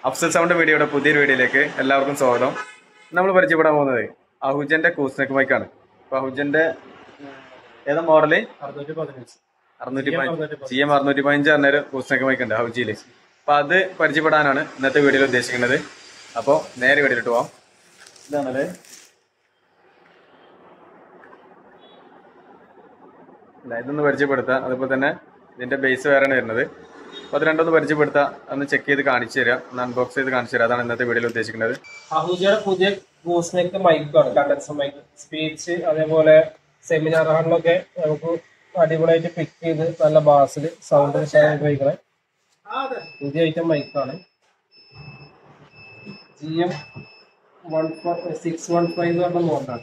Afsal sound വീഡിയോയുടെ പുതിയൊരു വീഡിയോയിലേക്ക് എല്ലാവർക്കും സ്വാഗതം നമ്മൾ പരിചയപ്പെടാൻ പോകുന്നത് അഹുജന്റെ കൂസ്നെക്ക് മൈക്കാണ് അപ്പൊ അഹുജന്റെ ഏതാ മോഡല് അറുന്നൂറ്റി പതിനഞ്ച് അറുന്നൂറ്റി CM അറുന്നൂറ്റി സി എം അറുന്നൂറ്റി പതിനഞ്ച് പറഞ്ഞൊരു കൂസ്നെക്ക് മൈക്ക് ഉണ്ട് ഹൗജിയിൽ അപ്പൊ അത് പരിചയപ്പെടാനാണ് ഇന്നത്തെ വീഡിയോയിൽ ഉദ്ദേശിക്കുന്നത് അപ്പോൾ നേരെ വീഡിയോയിലിട്ട് പോവാം ഇതാണല്ലേ ഇല്ല, ഇതൊന്ന് പരിചയപ്പെടുത്താം അതുപോലെ തന്നെ ഇതിന്റെ ബേസ് വേറെയാണ് വരുന്നത് അപ്പൊ അത് രണ്ടൊന്ന് പരിചയപ്പെടുത്താം ഒന്ന് ചെക്ക് ചെയ്ത് കാണിച്ചു തരാം ഒന്ന് അൺബോക്സ് ചെയ്ത് കാണിച്ചു തരാം അതാണ് ഇന്നത്തെ വീഡിയോയിൽ ഉദ്ദേശിക്കുന്നത് അഹൂജയുടെ പുതിയ ഗൂസ്നെക്ക് മൈക്കാണ് കണ്ടൻസർ മൈക്ക് സ്പീച്ച് അതേപോലെ സെമിനാർ ഹാളിലൊക്കെ നമുക്ക് അടിപൊളിയായിട്ട് പിക്ക് ചെയ്ത് നല്ല ബാസിൽ സൗണ്ട് ഉപയോഗിക്കണേ പുതിയ ഐറ്റം മൈക്കാണ് G M one six one five എന്ന് പറഞ്ഞ മോഡലാണ്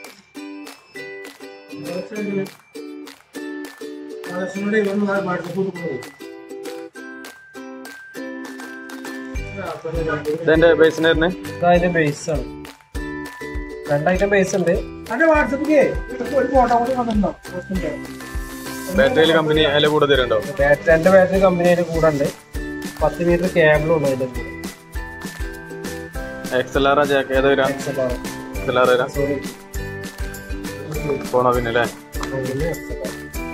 ഇതെന്റെ ബേസിന് വരുന്നത് ഇതതിന്റെ ബേസ് ആണ് രണ്ട് ഐറ്റം ബേസ് ഉണ്ട് ബാറ്ററിയിൽ കമ്പനി അതിൽ കൂടെ തരുന്നുണ്ടോ ബാറ്ററി രണ്ട് ബാറ്ററി കമ്പനിയുടെ കൂടെ ഉണ്ട് പത്ത് മീറ്റർ കേബിളും ഉണ്ട് അതിന്റെ കൂടെ എക്സ് എൽ ആർ ജാക്ക് ഏതാ വരാം XLR. എക്സ് എൽ ആർ വരാം Sorry. പോണോ പിന്നെ അല്ലേ അതിന് XLR.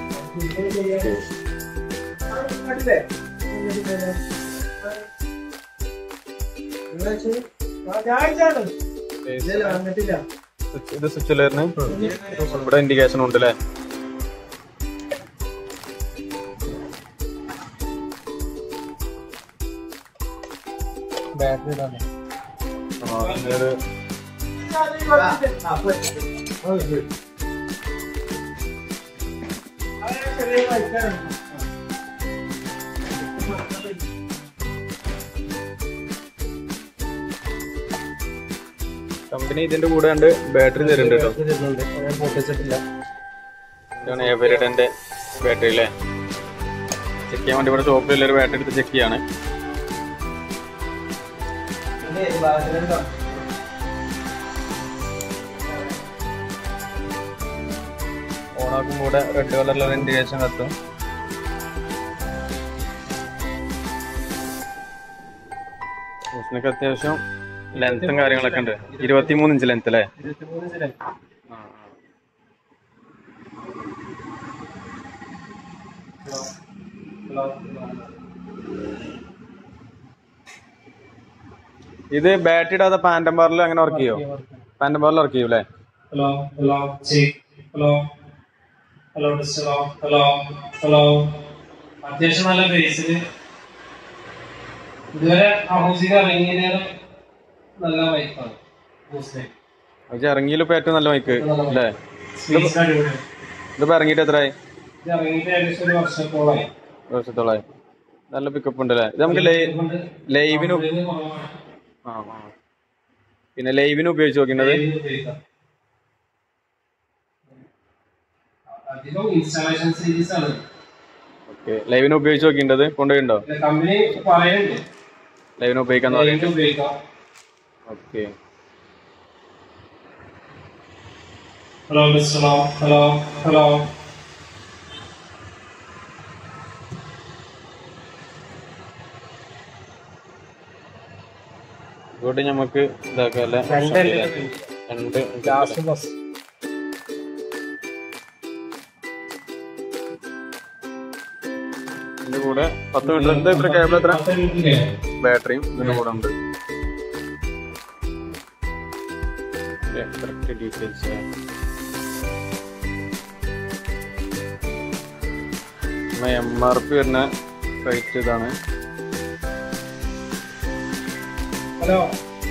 സ്വിച്ച്- ഇത് സ്വിച്ചിലായിരുന്നു ഇവിടെ ഇൻഡിക്കേഷൻ ഉണ്ട് അല്ലേ ബാറ്ററി ഇതാണ് ആ, ഇത് കമ്പനി ഇതിന്റെ കൂടെ ഉണ്ട് ബാറ്ററി തരുന്നുണ്ട് കേട്ടോ ബാറ്ററി തരുന്നുണ്ട് ഞാൻ പൊട്ടിച്ചിട്ടില്ല ഇതാണ് എവരിഡന്റെ ബാറ്ററി അല്ലേ ചെക്ക് ചെയ്യാൻ വേണ്ടി ഇവിടെ ഷോപ്പിലുള്ള ഒരു ബാറ്ററി എടുത്ത് ചെക്ക് ചെയ്യാണ് ഓണാക്കും കൂടെ റെഡ് കളറിലുള്ള ഇൻഡിക്കേഷൻ കത്തും ൂസിനൊക്കെ അത്യാവശ്യം ലെങ്ത്തും കാര്യങ്ങളൊക്കെ ഉണ്ട് ഇരുപത്തിമൂന്ന് ഇഞ്ച് ലെങ്ത് അല്ലേ ഇരുപത്തിമൂന്ന് ഇഞ്ചിലെ ഇത് ബാറ്ററി ഇടാതെ പാൻറ്റം ബാറിൽ അങ്ങനെ വർക്ക് ചെയ്യോ പാൻറ്റം ബാറിൽ വർക്ക് ചെയ്യൂലേ hello hello check hello hello test hello hello hello അത്യാവശ്യം നല്ല ബേസിൽ ഇതുവരെ ഹൗസിൽ ഇറങ്ങിയതിന് നല്ല ബൈക്കാണ് പക്ഷെ ഇറങ്ങിയിൽ ഇപ്പൊ ഏറ്റവും നല്ല മൈക്ക് അല്ലേ സ്പേസ് അടിപൊളി ഇതിപ്പോ ഇറങ്ങിയിട്ട് എത്രയായി ഇത് ഇറങ്ങിയിട്ട് ഏകദേശം ഒരു വർഷത്തോളമായി ഒരു വർഷത്തോളായി നല്ല പിക്കപ്പ് ഉണ്ട് അല്ലേ ഇത് നമുക്ക് ഇതുകൊണ്ട് ലൈവിന് ഇതിന് കുറവാണ്. ആ ആ. പിന്നെ ലൈവിന് ഉപയോഗിച്ച് നോക്കുന്നത് ഇതിന് ഉപയോഗിക്കാം. അധികം ഇൻസ്റ്റാളേഷൻ സീരീസ് ആണ് ഓക്കെ ലൈവിന് ഉപയോഗിച്ച് നോക്കിണ്ടത് കൊണ്ടുപോയിണ്ടോ കമ്പനി പറയുന്നുണ്ട് ലൈവിന് ഉപയോഗിക്കാന്ന് പറയും ഇതിന് ഉപയോഗിക്കാം okay hello mister hello hello hello ഇതുകൊണ്ട് നമുക്ക് ഇതാക്കാം അല്ലേ രണ്ട് രണ്ട് ലാസ്റ്റ് ബസ് ഇതിന്റെ കൂടെ പത്ത് മീറ്റർ എന്താ ഇത്ര കേബിൾ എത്ര ബാറ്ററിയും ഇതിന്റെ കൂടെ ഉണ്ട് correct details M R P വരുന്ന റേറ്റ് ഇതാണ് ഹലോ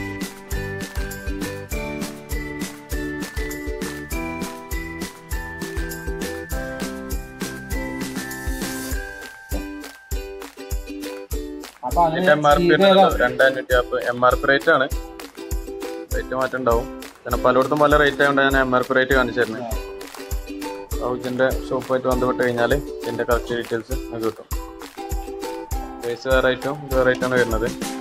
അപ്പൊ ഇതിന്റെ എം ആർ പി രണ്ടഞ്ഞൂറ്റി ആപ്പ് എം ആർ പി റേറ്റ് ആണ് റേറ്റ് മാറ്റം ഉണ്ടാവും പിന്നെ പലയിടത്തും പല റേറ്റ് ആയതുകൊണ്ട് ഞാൻ എം ആർ പി റേറ്റ് കാണിച്ചു തരുന്നത് ഹൗസിന്റെ ഷോപ്പുമായിട്ട് ബന്ധപ്പെട്ട് കഴിഞ്ഞാൽ ഇതിന്റെ കറക്റ്റ് ഡീറ്റെയിൽസ് നമുക്ക് കിട്ടും പ്രൈസ് വേറെ ഐറ്റവും ഇത് വേറെ ഐറ്റമാണ് വരുന്നത്